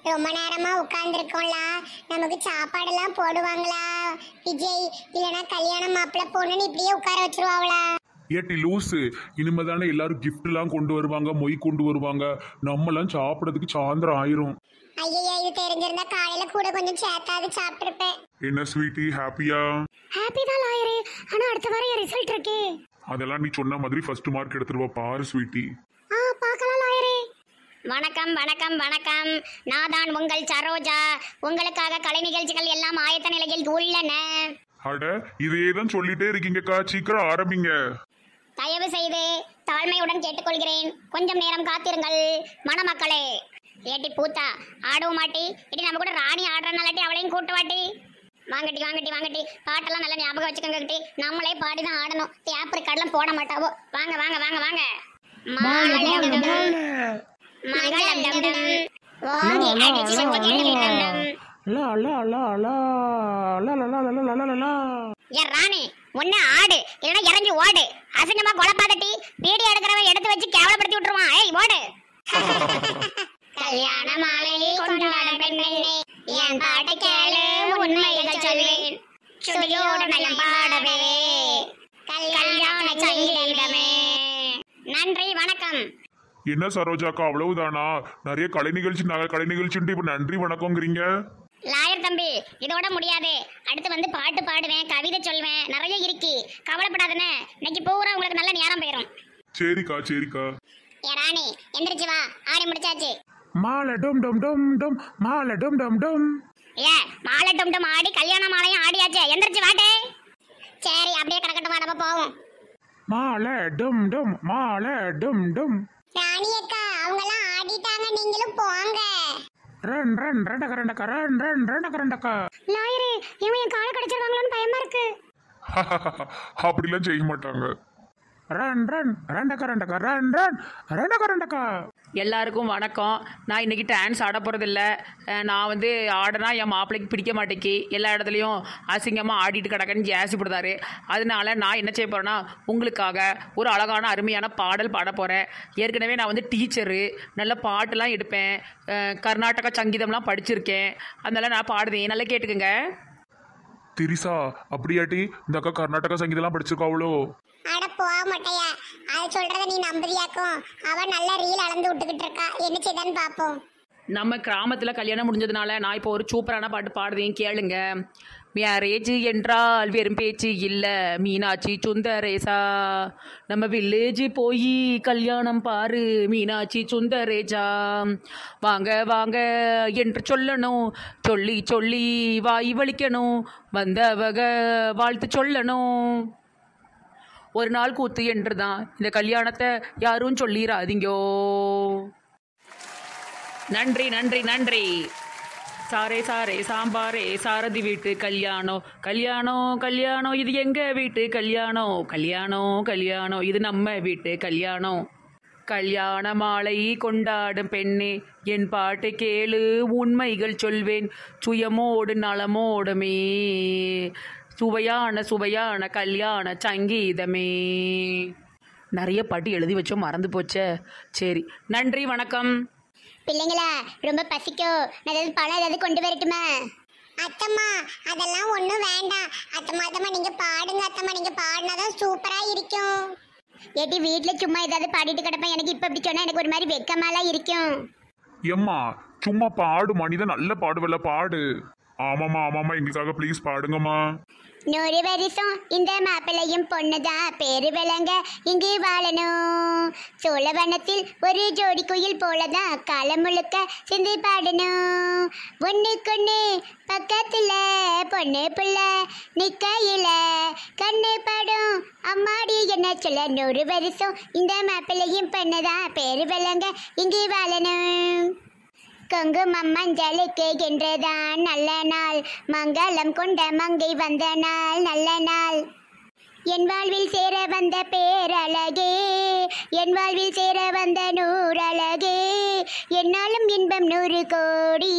ரொம்ப நேரமா உட்கார்ந்துருக்கோம்ல நமக்கு சாப்பாடெல்லாம் போடுவாங்களா விஜய் இல்லைன்னா கல்யாண மாப்பிள்ளை பொண்ணுன்னு இப்படியே உட்கார வச்சிருவாங்களா ஏட்டி லூஸு இனிமே தானே எல்லாரும் கிஃப்ட்லாம் கொண்டு வருவாங்க மொய் கொண்டு வருவாங்க நம்மலாம் சாப்பிட்றதுக்கு சாயந்தரம் ஆயிரும் ஐயா இது தெரிஞ்சிருந்தா காலையில கூட கொஞ்சம் சேர்த்தாது சாப்பிட்டுருப்பேன் என்ன ஸ்வீட்டி ஹாப்பியா ஹாப்பி தான் லாயரு ஆனா அடுத்த வாரம் என் ரிசல்ட் இருக்கே அதெல்லாம் நீ சொன்ன மாதிரி ஃபர்ஸ்ட் மார்க் எடுத்துருவா பாரு ஸ்வீட்டி ஆ பார்க்கலாம் லாயரே வணக்கம் வணக்கம் வணக்கம் நான் தான் உங்கள் சரோஜா உங்களுக்காக கலை நிகழ்ச்சிகள் எல்லாம் ஆயத்த நிலையில் உள்ளன அட இதே தான் சொல்லிட்டே இருக்கீங்கக்கா சீக்கிரம் ஆரம்பிங்க தயவு செய்து தாழ்மையுடன் கேட்டுக்கொள்கிறேன் கொஞ்சம் நேரம் காத்திருங்கள் மணமக்களே ஏட்டி பூத்தா ஆடவும் மாட்டி இடி நம்ம கூட ராணி ஆடுறனாலாட்டி அவளையும் கூட்டு வாட்டி வாங்கட்டி வாங்கட்டி வாங்கட்டி பாட்டெல்லாம் நல்லா ஞாபகம் வச்சுக்கோங்க கிட்டி நம்மளே பாடி தான் ஆடணும் தேப் ரெக்கார்ட்லாம் போட மாட்டாவோ வாங்க வாங்க வாங்க வாங்க மங்களம் டம் டம். மங்களம் டம் டம். ஓங்கி அடிச்சு வச்சுக்கணும் டம் டம். லா லா லா லா லா லா லா லா லா லா லா ஏ ராணி ஒண்ணு ஆடு இல்லைன்னா இறங்கி ஓடு அசிங்கமா கொலப்பாதட்டி வீடியோ எடுக்கிறவன் எடுத்து வச்சு கேவலப்படுத்தி விட்டுருவான் ஏய் ஓடு கல்யாண மாலை கொண்டாடும் பெண்ணே என் பாட்டு கேளு உண்மைகள் சொல்வேன் சுதியோடு நலம் பாடவே கல்யாண சங்கீதமே நன்றி வணக்கம் என்ன சரோஜாக்கா அவ்வளவுதானா நிறைய கலை நிகழ்ச்சி நகை கலை நிகழ்ச்சின்ட்டு இப்போ நன்றி வணக்கங்கிறீங்க லாயர் தம்பி இதோட முடியாது அடுத்து வந்து பாட்டு பாடுவேன் கவிதை சொல்வேன் நிறைய இருக்கு கவலைப்படாதனே இன்னைக்கு பூரா உங்களுக்கு நல்ல நேரம் போயிடும் சரிக்கா சரிக்கா ஏ ராணி எந்திரிச்சு வா ஆடி முடிச்சாச்சு மாலை டும் டும் டும் டும் மாலை டும் டும் டும் ஏ மாலை டும் டும் ஆடி கல்யாண மாலையும் ஆடியாச்சே எந்திரிச்சு வாட்டே சரி அப்படியே கிடக்கட்டும் வா நம்ம போவோம் மாலை டும் டும் மாலை டும் டும் ராணி அக்கா அவங்க எல்லாம் ஆடிட்டாங்க நீங்களும் போங்க ரன் ரன் ரெண்டக்க ரெண்டக்க ரன் ரன் ரெண்டக்க ரெண்டக்கா லாயரே இவன் என் காலை கடிச்சிருவாங்களோன்னு பயமா இருக்கு அப்படிலாம் செய்ய மாட்டாங்க ரன் ரன் ரெண்டக்க ரெண்டக்க ரன் ரன் ரெண்டக்க ரெண்டக்கா எல்லாருக்கும் வணக்கம் நான் இன்னைக்கு டான்ஸ் ஆட போகிறதில்ல நான் வந்து ஆடினா என் மாப்பிள்ளைக்கு பிடிக்க மாட்டேக்கி எல்லா இடத்துலையும் அசிங்கமாக ஆடிட்டு கிடக்கன்னு ஜாசி போடுதாரு அதனால நான் என்ன செய்ய போகிறேன்னா உங்களுக்காக ஒரு அழகான அருமையான பாடல் பாட போகிறேன் ஏற்கனவே நான் வந்து டீச்சரு நல்ல பாட்டுலாம் எடுப்பேன் அஹ், கர்நாடகா சங்கீதம்லாம் படிச்சிருக்கேன் அதனால நான் பாடுவேன் நல்லா கேட்டுக்கோங்க திரிசா அப்படியாட்டி இந்த அக்கா கர்நாடகா சங்கீதம்லாம் படிச்சிருக்காவளோ அட போக மாட்டையா அது சொல்றத நீ நம்புறியாக்கும் அவ நல்ல ரீல் அளந்து விட்டுக்கிட்டு இருக்கா என்ன செய்தான்னு பாப்போம் நம்ம கிராமத்தில் கல்யாணம் முடிஞ்சதுனால நான் இப்போ ஒரு சூப்பரான பாட்டு பாடுவேன் கேளுங்க மேரேஜ் என்றால் வெறும் பேச்சு இல்லை மீனாட்சி சுந்தரேசா நம்ம வில்லேஜ் போய் கல்யாணம் பாரு மீனாட்சி சுந்தரேஜா வாங்க வாங்க என்று சொல்லணும் சொல்லி சொல்லி வாய் வலிக்கணும் வந்தவக வாழ்த்து சொல்லணும் ஒரு நாள் கூத்து என்று தான் இந்த கல்யாணத்தை யாரும் சொல்லிடாதீங்கோ நன்றி நன்றி நன்றி சாரே சாரே சாம்பாரே சாரதி வீட்டு கல்யாணம் கல்யாணம் கல்யாணம் இது எங்க வீட்டு கல்யாணம் கல்யாணம் கல்யாணம் இது நம்ம வீட்டு கல்யாணம் கல்யாண மாலை கொண்டாடும் பெண்ணே என் பாட்டு கேளு உண்மைகள் சொல்வேன் சுயமோடு நலமோடுமே சுவையான சுவையான கல்யாண சங்கீதமே நிறைய பாட்டு எழுதி வச்சோம் மறந்து போச்சே சரி நன்றி வணக்கம் பிள்ளைங்களா ரொம்ப பசிக்கோ நான் ஏதாவது பழம் ஏதாவது கொண்டு வரட்டுமா அத்தம்மா அதெல்லாம் ஒன்றும் வேண்டாம் அத்தம்மா அத்தம்மா நீங்க பாடுங்க அத்தம்மா நீங்க பாடினாதான் சூப்பரா இருக்கும் ஏட்டி வீட்டில் சும்மா ஏதாவது பாடிட்டு கிடப்பேன் எனக்கு இப்போ இப்படி சொன்னா எனக்கு ஒரு மாதிரி வெக்கமாலாம் இருக்கும் எம்மா சும்மா பாடு மனிதன் நல்ல பாடுவல்ல பாடு ஆமாம்மா ஆமாம்மா எங்களுக்காக ப்ளீஸ் பாடுங்கம்மா நூறு வருஷம் இந்த மாப்பிள்ளையும் பொண்ணுதான் பேரு விளங்க இங்கு வாழணும் சோழவனத்தில் ஒரு ஜோடி குயில் போலதான் காலம் முழுக்க சிந்தி பாடணும் ஒண்ணுக்கொண்ணு பக்கத்துல பொண்ணு புள்ள நிக்கையில கண்ணு படும் அம்மாடி என்ன சொல்ல நூறு வருஷம் இந்த மாப்பிள்ளையும் பொண்ணுதான் பேரு விளங்க இங்கு வாழணும் குங்குமம் மஞ்சளுக்கு என்றுதான் நல்ல நாள் மங்களம் கொண்ட மங்கை வந்த நாள் நல்ல நாள் என் வாழ்வில் சேர வந்த பேரழகே என் வாழ்வில் சேர வந்த நூறழகே என்னாலும் இன்பம் நூறு கோடி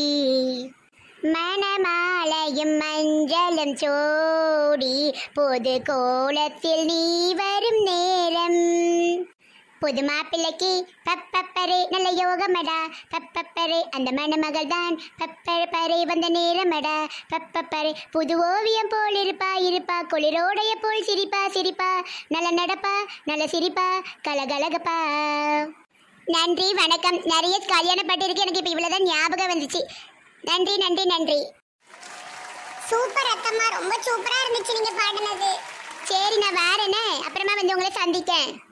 மணமாலையும் மஞ்சளும் சோடி பொது கோலத்தில் நீ வரும் நேரம் புது மாப்பிள்ளைக்கு பப்பப்பரே நல்ல யோகமடா பப்பப்பரே அந்த மணமகள் தான் பப்பரே வந்த நேரமடா பப்பப்பரே புது ஓவியம் போல் இருப்பா இருப்பா குளிரோடைய போல் சிரிப்பா சிரிப்பா நல்ல நடப்பா நல்ல சிரிப்பா கலகலகப்பா நன்றி வணக்கம் நிறைய கல்யாணப்பட்டிருக்கு எனக்கு இப்போ இவ்வளோதான் ஞாபகம் வந்துச்சு நன்றி நன்றி நன்றி சூப்பர் அத்தம்மா ரொம்ப சூப்பரா இருந்துச்சு நீங்க பாடினது சரி நான் வரேனே அப்புறமா வந்து உங்களை சந்திக்கேன்